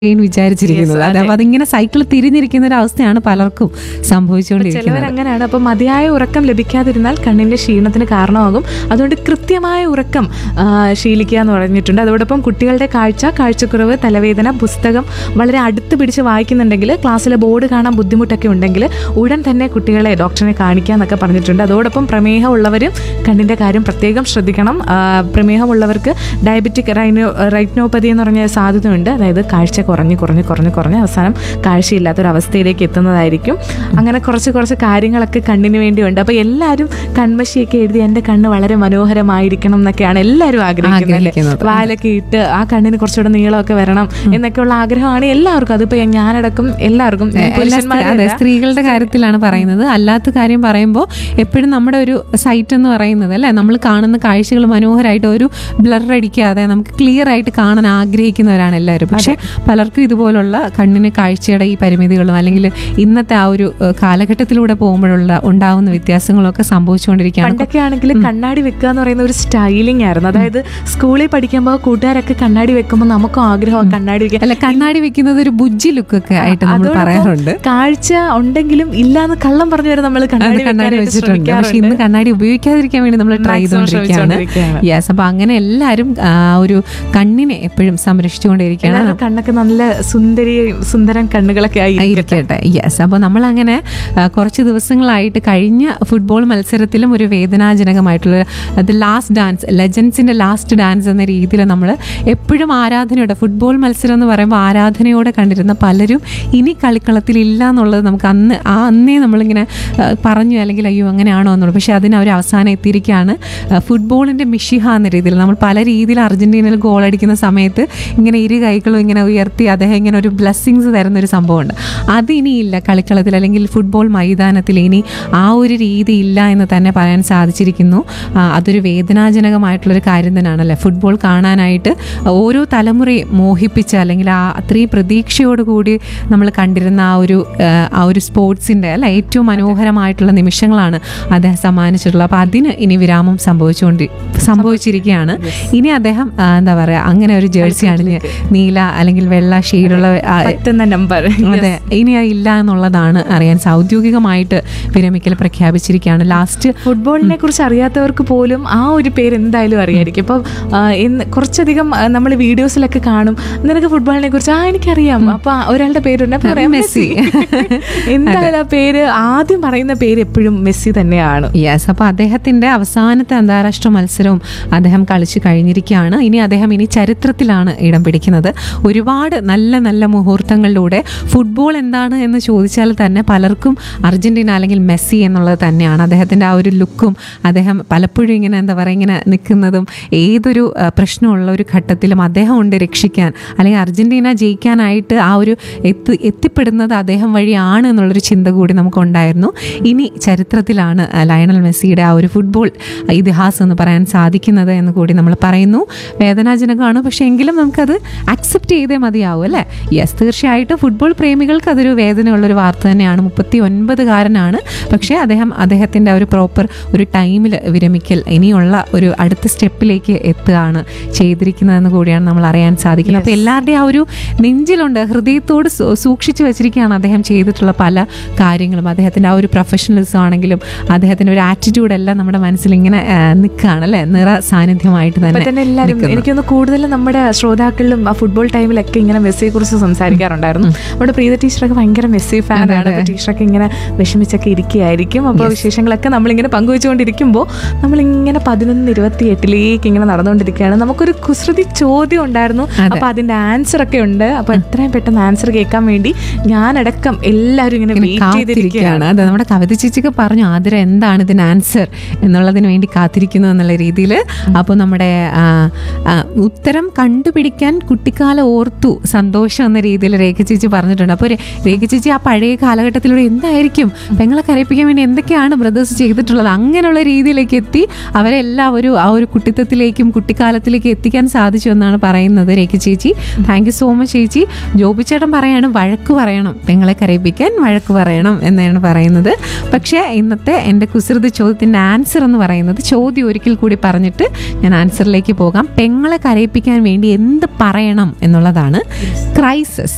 Brain വിചാരിച്ചിരിക്കുന്നത് Yes, അതെ അപ്പൊ അതിങ്ങനെ സൈക്കിൾ തിരിഞ്ഞിരിക്കുന്ന ഒരു അവസ്ഥയാണ് പലർക്കും ചിലവർ സംഭവിച്ചുകൊണ്ടിരിക്കുന്നത് അങ്ങനെയാണ് അപ്പൊ മതിയായ ഉറക്കം ലഭിക്കാതിരുന്നാൽ കണ്ണിന്റെ ക്ഷീണത്തിന് കാരണമാകും അതുകൊണ്ട് കൃത്യമായ ഉറക്കം ആ, ശീലിക്കുക എന്ന് പറഞ്ഞിട്ടുണ്ട് അതോടൊപ്പം കുട്ടികളുടെ കാഴ്ച കാഴ്ചക്കുറവ് തലവേദന പുസ്തകം വളരെ അടുത്ത് പിടിച്ച് വായിക്കുന്നുണ്ടെങ്കിൽ ക്ലാസ്സിലെ ബോർഡ് കാണാൻ ബുദ്ധിമുട്ടൊക്കെ ഉണ്ടെങ്കിൽ ഉടൻ തന്നെ കുട്ടികളെ ഡോക്ടറിനെ കാണിക്കാന്നൊക്കെ പറഞ്ഞിട്ടുണ്ട് അതോടൊപ്പം പ്രമേഹമുള്ളവരും കണ്ണിന്റെ കാര്യം പ്രത്യേകം ശ്രദ്ധിക്കണം ആ, പ്രമേഹമുള്ളവർക്ക് ഡയബറ്റിക് റൈനോ റൈറ്റ്നോപ്പതി എന്ന് പറഞ്ഞ സാധ്യതയുണ്ട് അതായത് കാഴ്ച കുറഞ്ഞ് കുറഞ്ഞ് കുറഞ്ഞ് കുറഞ്ഞ് അവസാനം കാഴ്ചയില്ലാത്തൊരവസ്ഥയിലേക്ക് എത്തുന്നതായിരിക്കും അങ്ങനെ കുറച്ച് കുറച്ച് കാര്യങ്ങളൊക്കെ കണ്ണിന് വേണ്ടിയുണ്ട് അപ്പോൾ എല്ലാവരും കൺമഷിയൊക്കെ എഴുതി എൻ്റെ കണ്ണ് വളരെ മനോഹരമായിരിക്കണം എന്നൊക്കെയാണ് എല്ലാവരും ആഗ്രഹിക്കുന്നത് അല്ലേ? ആഗ്രഹിക്കുന്നത്. വാലൊക്കെ ഇട്ട് ആ കണ്ണിന് കുറച്ചുകൂടെ നീളമൊക്കെ വരണം എന്നൊക്കെയുള്ള ആഗ്രഹമാണ് എല്ലാവർക്കും അതിപ്പോൾ ഞാനടക്കം എല്ലാവർക്കും ഞാൻ എല്ലാ സ്ത്രീ- പുരുഷന്മാരെ അതെ അല്ല. സ്ത്രീകളുടെ കാര്യത്തിലാണ് പറയുന്നത് അല്ലാത്ത കാര്യം പറയുമ്പോൾ എപ്പോഴും നമ്മുടെ ഒരു സൈറ്റ് എന്ന് പറയുന്നത് അല്ലെ നമ്മൾ കാണുന്ന കാഴ്ചകൾ മനോഹരമായിട്ട് ഒരു ബ്ലർ അടിക്കാതെ നമുക്ക് ക്ലിയർ ആയിട്ട് കാണാൻ ആഗ്രഹിക്കുന്നവരാണ് എല്ലാവരും പക്ഷെ പലർക്കും ഇതുപോലുള്ള കണ്ണിന് കാഴ്ചയുടെ ഈ പരിമിതികളും അല്ലെങ്കിൽ ഇന്നത്തെ ആ ഒരു ഏഹ്, കാലഘട്ടത്തിലൂടെ പോകുമ്പോഴുള്ള ഉണ്ടാവുന്ന വ്യത്യാസങ്ങളൊക്കെ സംഭവിച്ചുകൊണ്ടിരിക്കുകയാണ് പണ്ടൊക്കെ ആണെങ്കിൽ കണ്ണാടി വെക്കുക എന്ന് പറയുന്ന ഒരു സ്റ്റൈലിംഗ് ആയിരുന്നു അതായത് സ്കൂളിൽ പഠിക്കുമ്പോൾ കൂട്ടുകാരൊക്കെ കണ്ണാടി വെക്കുമ്പോൾ നമുക്കും ആഗ്രഹം കണ്ണാടി വെക്കാൻ അല്ല കണ്ണാടി വെക്കുന്നത് ഒരു ബുജ്ജി ലുക്കൊക്കെ ആയിട്ട് നമ്മൾ അതോടൊപ്പം പറയാറുണ്ട് കാഴ്ച ഉണ്ടെങ്കിലും ഇല്ലാന്ന് കള്ളം പറഞ്ഞു വരെ നമ്മൾ അത് കണ്ണാടി കണ്ണാടി വെക്കാനായിട്ട് വെച്ചിട്ടുണ്ട് പക്ഷെ ശ്രമിക്കാറുണ്ട്. ഇന്ന് കണ്ണാടി ഉപയോഗിക്കാതിരിക്കാൻ വേണ്ടി നമ്മൾ ട്രൈ Maximum ചെയ്തുകൊണ്ടിരിക്കുകയാണ് ശ്രമിച്ചുകൊണ്ടിരിക്കുകയാണ്. യെസ് അപ്പൊ അങ്ങനെ എല്ലാവരും ആ ഒരു കണ്ണിനെ എപ്പോഴും സംരക്ഷിച്ചുകൊണ്ടിരിക്കുകയാണ് എല്ലാവരും കണ്ണൊക്കെ നല്ല സുന്ദരി സുന്ദരൻ കണ്ണുകളൊക്കെ ആയി ഇരിക്കട്ടെ യെസ് അപ്പോൾ നമ്മളങ്ങനെ ആ, കുറച്ച് ദിവസങ്ങളായിട്ട് കഴിഞ്ഞ ഫുട്ബോൾ മത്സരത്തിലും ഒരു വേദനാജനകമായിട്ടുള്ള ദ ലാസ്റ്റ് ഡാൻസ് ലെജൻസിൻ്റെ ലാസ്റ്റ് ഡാൻസ് എന്ന രീതിയിൽ നമ്മൾ എപ്പോഴും ആരാധനയോടെ ഫുട്ബോൾ മത്സരം എന്ന് പറയുമ്പോൾ ആരാധനയോടെ കണ്ടിരുന്ന പലരും ഇനി കളിക്കളത്തിൽ ഇല്ല എന്നുള്ളത് നമുക്ക് അന്ന് ആ അന്നേ നമ്മളിങ്ങനെ ആ, പറഞ്ഞു അല്ലെങ്കിൽ അയ്യോ അങ്ങനെയാണോ എന്നുള്ളത് പക്ഷേ അതിന് അവർ അവസാനം എത്തിയിരിക്കുകയാണ് ആ, ഫുട്ബോളിൻ്റെ മിഷിഹ എന്ന രീതിയിൽ നമ്മൾ പല രീതിയിൽ അർജന്റീനയിൽ ഗോൾ അടിക്കുന്ന സമയത്ത് ഇങ്ങനെ ഇരു കൈകളും ഇങ്ങനെ ഉയർത്തി അദ്ദേഹം ഇങ്ങനെ ഒരു ബ്ലെസ്സിങ്സ് തരുന്ന ഒരു സംഭവമുണ്ട് അത് ഇനിയില്ല കളിക്കളത്തിൽ അല്ലെങ്കിൽ ഫുട്ബോൾ മൈതാനത്തിൽ ഇനി ആ ഒരു രീതി ഇല്ല എന്ന് തന്നെ പറയാൻ സാധിച്ചിരിക്കുന്നു ആ, അതൊരു വേദനാജനകമായിട്ടുള്ളൊരു കാര്യം തന്നെയാണല്ലേ ഫുട്ബോൾ കാണാനായിട്ട് ഓരോ തലമുറയെ മോഹിപ്പിച്ച അല്ലെങ്കിൽ ആ അത്രയും പ്രതീക്ഷയോടുകൂടി നമ്മൾ കണ്ടിരുന്ന ആ ഒരു ആ, ആ ഒരു സ്പോർട്സിൻ്റെ അല്ല ഏറ്റവും മനോഹരമായിട്ടുള്ള നിമിഷങ്ങളാണ് അദ്ദേഹം സമ്മാനിച്ചിട്ടുള്ളത് അപ്പോൾ അതിന് ഇനി വിരാമം സംഭവിച്ചുകൊണ്ട് സംഭവിച്ചിരിക്കുകയാണ് ഇനി അദ്ദേഹം ആ, എന്താ പറയുക അങ്ങനെ ഒരു ജേഴ്സി അണിഞ്ഞ് നീല അല്ലെങ്കിൽ വെള്ള ഷെയ്ഡുള്ള ആ, പറ്റുന്ന നമ്പർ അതെ ഇനി അത് ഇല്ല എന്നുള്ളതാണ് അറിയാൻ സാ- ഔദ്യോഗികമായിട്ട് വിരമിക്കൽ പ്രഖ്യാപിച്ചിരിക്കുകയാണ് ലാസ്റ്റ് ഫുട്ബോളിനെ കുറിച്ച് അറിയാത്തവർക്ക് പോലും ആ ഒരു പേര് എന്തായാലും അറിയായിരിക്കും ഇപ്പം ആ, ഇന്ന് കുറച്ചധികം നമ്മൾ വീഡിയോസിലൊക്കെ കാണും നിനക്ക് ഫുട്ബോളിനെ കുറിച്ച് ആ എനിക്കറിയാം അപ്പൊ ഒരാളുടെ പേരുണ്ട് അപ്പൊ പറയാം മെസ്സി എന്തായാലും ആ പേര് ആദ്യം പറയുന്ന പേര് എപ്പോഴും മെസ്സി തന്നെയാണ് യെസ് അപ്പോൾ അദ്ദേഹത്തിൻ്റെ അവസാനത്തെ അന്താരാഷ്ട്ര മത്സരവും അദ്ദേഹം കളിച്ചു കഴിഞ്ഞിരിക്കുകയാണ് ഇനി അദ്ദേഹം ഇനി ചരിത്രത്തിലാണ് ഇടം പിടിക്കുന്നത് ഒരുപാട് നല്ല നല്ല മുഹൂർത്തങ്ങളിലൂടെ ഫുട്ബോൾ എന്താണ് എന്ന് ചോദിച്ചാൽ തന്നെ പലർക്കും അർജന്റീന അല്ലെങ്കിൽ മെസ്സി എന്നുള്ളത് തന്നെയാണ് അദ്ദേഹത്തിൻ്റെ ആ ഒരു ലുക്കും അദ്ദേഹം പലപ്പോഴും ഇങ്ങനെ എന്താ പറയുക ഇങ്ങനെ നിൽക്കുന്നതും ഏതൊരു ആ, പ്രശ്നമുള്ള ഒരു ഘട്ടത്തിലും അദ്ദേഹം ഉണ്ട് രക്ഷിക്കാൻ അല്ലെങ്കിൽ അർജന്റീന ജയിക്കാനായിട്ട് ആ ഒരു എത്തി എത്തിപ്പെടുന്നത് അദ്ദേഹം വഴിയാണ് എന്നുള്ളൊരു ചിന്ത കൂടി നമുക്കുണ്ടായിരുന്നു ഇനി ചരിത്രത്തിലാണ് ആ, ലയണൽ മെസ്സിയുടെ ആ ഒരു ഫുട്ബോൾ ഇതിഹാസം എന്ന് പറയാൻ സാധിക്കുന്നത് എന്ന് കൂടി നമ്മൾ പറയുന്നു വേദനാജനകമാണ് പക്ഷേ എങ്കിലും നമുക്കത് അക്സെപ്റ്റ് ചെയ്തേ മതിയാവും അല്ലേ യെസ് തീർച്ചയായിട്ടും ഫുട്ബോൾ പ്രേമികൾക്ക് അതൊരു വേദനയുള്ളൊരു വാർത്ത തന്നെയാണ് മുപ്പത്തി ഒൻപതുകാരനാണ് പക്ഷേ അദ്ദേഹം അദ്ദേഹത്തിൻ്റെ ആ ഒരു പ്രോപ്പർ ഒരു ടൈമിൽ വിരമിക്കൽ ഇനിയുള്ള ഒരു അടുത്ത സ്റ്റെപ്പിലേക്ക് എത്തുകയാണ് ചെയ്തിരിക്കുന്നതെന്ന് കൂടിയാണ് നമ്മൾ അറിയാൻ സാധിക്കുന്നത് അപ്പോൾ എല്ലാവരുടെയും ആ ഒരു നെഞ്ചിലുണ്ട് ഹൃദയത്തോട് സൂ- സൂക്ഷിച്ചു വെച്ചിരിക്കുകയാണ് അദ്ദേഹം ചെയ്തിട്ടുള്ള പല കാര്യങ്ങളും അദ്ദേഹത്തിൻ്റെ ആ ഒരു പ്രൊഫഷണലിസം ആണെങ്കിലും അദ്ദേഹത്തിൻ്റെ ഒരു ആറ്റിറ്റ്യൂഡ് എല്ലാം നമ്മുടെ മനസ്സിൽ ഇങ്ങനെ നിൽക്കുകയാണ് അല്ലേ നിറ സാന്നിധ്യമായിട്ട് ഇപ്പൊ തന്നെ തന്നെ എല്ലാവരും നിൽക്കുന്നു. എനിക്കൊന്ന് കൂടുതലും നമ്മുടെ ശ്രോതാക്കളിലും ആ ഫുട്ബോൾ ടൈമിലൊക്കെ ഇങ്ങനെ മെസ്സിയെ കുറിച്ച് സംസാരിക്കാറുണ്ടായിരുന്നു നമ്മുടെ പ്രീത ടീച്ചറൊക്കെ ഭയങ്കര മെസ്സി ഫാനാണ് അപ്പൊ ടീച്ചറൊക്കെ ഇങ്ങനെ വിഷമിച്ചൊക്കെ ഇരിക്കുകയായിരിക്കും അപ്പോൾ വിശേഷങ്ങളൊക്കെ നമ്മളിങ്ങനെ പങ്കുവെച്ചുകൊണ്ടിരിക്കുമ്പോൾ നമ്മളിങ്ങനെ പതിനൊന്ന് ഇരുപത്തി എട്ടിലേക്ക് ഇങ്ങനെ നടന്നുകൊണ്ടിരിക്കുകയാണ് നമുക്കൊരു കുസൃതി ചോദ്യം ഉണ്ടായിരുന്നു അപ്പൊ അതിന്റെ ആൻസർ ഒക്കെ ഉണ്ട് അപ്പൊ എത്രയും പെട്ടെന്ന് ആൻസർ കേൾക്കാൻ വേണ്ടി ഞാനടക്കം എല്ലാവരും ഇങ്ങനെ വെയിറ്റ് ചെയ്തിരിക്കുകയാണ് കാത്തിരിക്കുകയാണ് അതെ നമ്മുടെ കവിത ചേച്ചിക്ക് പറഞ്ഞു ആതിര എന്താണ് ഇതിന് ആൻസർ എന്നുള്ളതിന് വേണ്ടി കാത്തിരിക്കുന്നു എന്നുള്ള രീതിയിൽ അപ്പോൾ നമ്മുടെ ആ, ആ, ഉത്തരം കണ്ടുപിടിക്കാൻ കുട്ടിക്കാലം ഓർത്തു സന്തോഷം എന്ന രീതിയിൽ രേഖ ചേച്ചി പറഞ്ഞിട്ടുണ്ട് അപ്പോൾ രേഖ ചേച്ചി ആ പഴയ കാലഘട്ടത്തിലൂടെ എന്തായിരിക്കും പെങ്ങളെ കരയിപ്പിക്കാൻ വേണ്ടി എന്തൊക്കെയാണ് ബ്രദേഴ്സ് ചെയ്തിട്ടുള്ളത് അങ്ങനെയുള്ള രീതിയിലേക്ക് എത്തി അവരെല്ലാം ഒരു ആ ഒരു കുട്ടിത്തത്തിലേക്കും കുട്ടിക്കാലത്തിലേക്ക് എത്തിക്കാൻ സാധിച്ചു എന്നാണ് പറയുന്നത് രേഖ ചേച്ചി താങ്ക് യു സോ മച്ച് ചേച്ചി ജോബി ചേട്ടൻ പറയാണ് വഴക്ക് പറയണം പെങ്ങളെ കരയിപ്പിക്കാൻ വഴക്ക് പറയണം എന്നാണ് പറയുന്നത് പക്ഷേ ഇന്നത്തെ എൻ്റെ കുസൃതി ചോദ്യത്തിൻ്റെ ആൻസർ എന്ന് പറയുന്നത് ചോദ്യം ഒരിക്കൽ കൂടി പറഞ്ഞിട്ട് ഞാൻ ആൻസറിലേക്ക് പോകാം പെങ്ങളെ കരയിപ്പിക്കാൻ വേണ്ടി എന്ത് പറയണം എന്നുള്ളതാണ് ക്രൈസിസ്